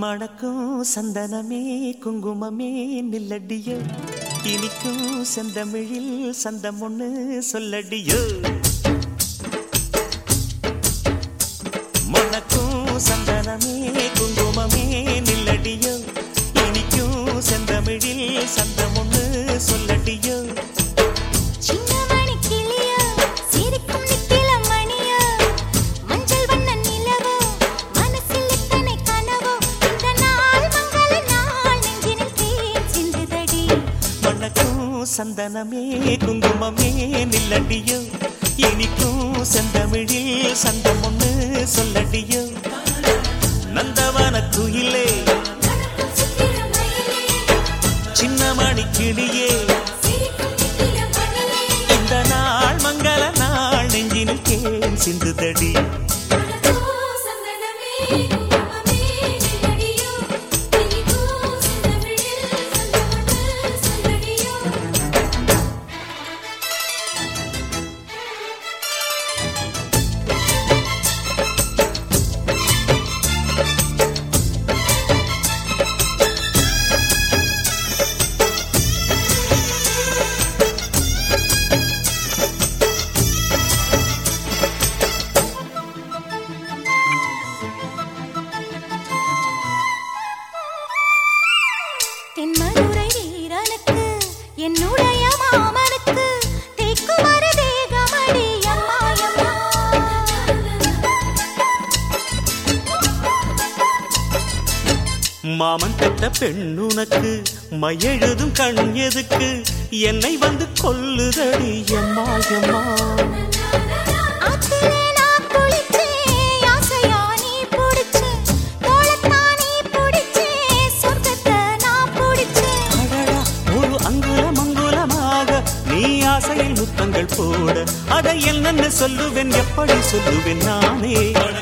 மணக்கும் சந்தனமே குங்குமமே நில்லடியோ இனிக்கும் செந்தமிழில் சந்தம் ஒண்ணு சொல்லடியோ மணக்கும் சந்தனமே குங்குமமே நில்லடியோ இனிக்கும் செந்தமிழில் சந்தம் ஒண்ணு சொல்லடியோ சின்ன மணிக்கிளியோ, சிரிக்கும் நித்திலம் மணியோ, மஞ்சள் வண்ண நிலவோ, மனசில் எத்தனை கனவோ, இந்த நாள் மங்கள நாள் நெஞ்சினில் தேன் சிந்துதடி. மணக்கும் சந்தனமே குங்குமமே நில்லடியோ இனிக்கும் செந்தமிழில் சந்தம் ஒண்ணு சொல்லடியோ நந்தவன குயிலே மணக்கும் சித்திர மயிலே, சின்ன மணி கிளியே சிரிக்கும் நித்திலம் மணியே, இந்த நாள் மங்கள நாள் நெஞ்சினில் தேன் சிந்துதடி மணக்கும் சந்தனமே, குங்குமமே நில்லடியோ, இனிக்கும் செந்தமிழில் சந்தமொன்று சொல்லடியோ. தென்மதுரை வீரனுக்கு என்னுடைய மாமனுக்கு தேக்குமர தேகமடி அம்மா அம்மா மாமன் பெற்ற பெண்ணுனக்கு மையெழுதும் கண் எதுக்கு என்னை வந்து கொல்லுதடி எம்மா எம்மா ஆத்திலே நான் குளிச்சேன் ஆசையா நீ புடிச்சே தோளத்தான் நீ புடிச்சே சொர்க்கத்தை நான் புடிச்சேன் அடடா ஒரு அங்குலம் அங்குலமாக நீ ஆசையில் முத்தங்கள் போட அதை என்னென்ன சொல்லுவேன் எப்படி சொல்லுவேன் நானே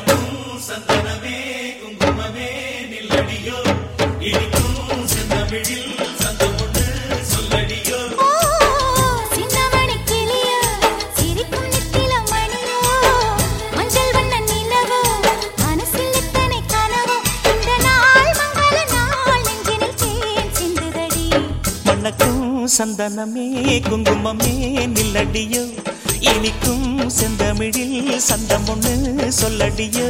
ஓ சின்னமணி கிளியோ சிரிக்கும் நித்திலம் மணியோ மஞ்சள் வண்ண நிலவோ மனசில் எத்தனை கனவோ இந்த நாள் மங்கள நாள் நெஞ்சினில் தேன் சிந்துதடி மணக்கும் சந்தனமே குங்குமமே நில்லடியோ இனிக்கும் செந்தமிழில் சந்தம் ஒண்ணு சொல்லடியோ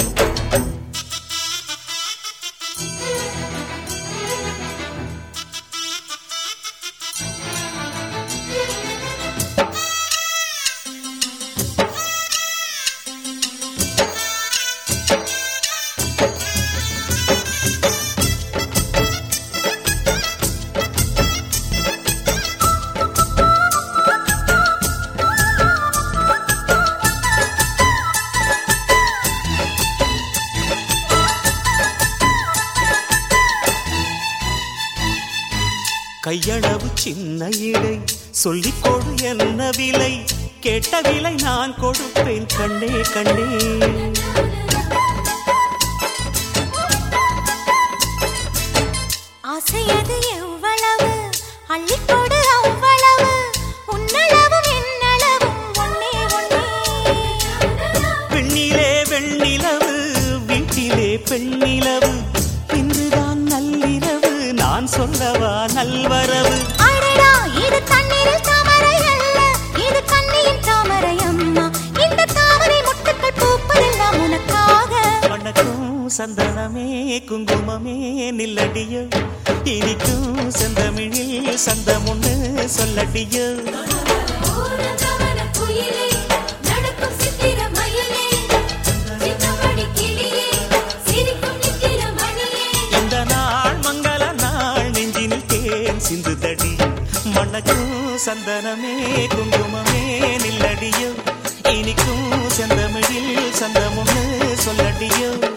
கையளவு சின்ன இடை சொல்லிக் கொடு என்ன விலை கேட்ட விலை நான் கொடுப்பேன் கண்ணே கண்ணே ஆசையது எவ்வளவு அள்ளிக்கொடு அவ்வளவு உன்னளவும் என்னளவும் ஒன்னே ஒன்னே பெண்ணிலே வெண்ணிலவு வீட்டிலே பெண்ணிலவு இன்றுதான் நள்ளிரவு நான் சொல்லவா நல்வரவு அடடா இது தண்ணீரில் தாமரை அல்ல இது கண்ணியின் தாமரை அம்மா இந்த தாமரை முட்டுக்கள் பூப்பதெல்லாம் உனக்காக வணக்கம் சந்தனமே குங்குமமே நில்லடியோ இனிக்கும் செந்தமிழில் சந்தம் ஒண்ணு சொல்லடியோ இந்த நாள் மங்கள நாள் நெஞ்சினில் தேன் சிந்துதடி மணக்கும் சந்தனமே குங்குமமே நில்லடியோ இனிக்கும் செந்தமிழில் சந்தம் ஒண்ணு சொல்லடியோ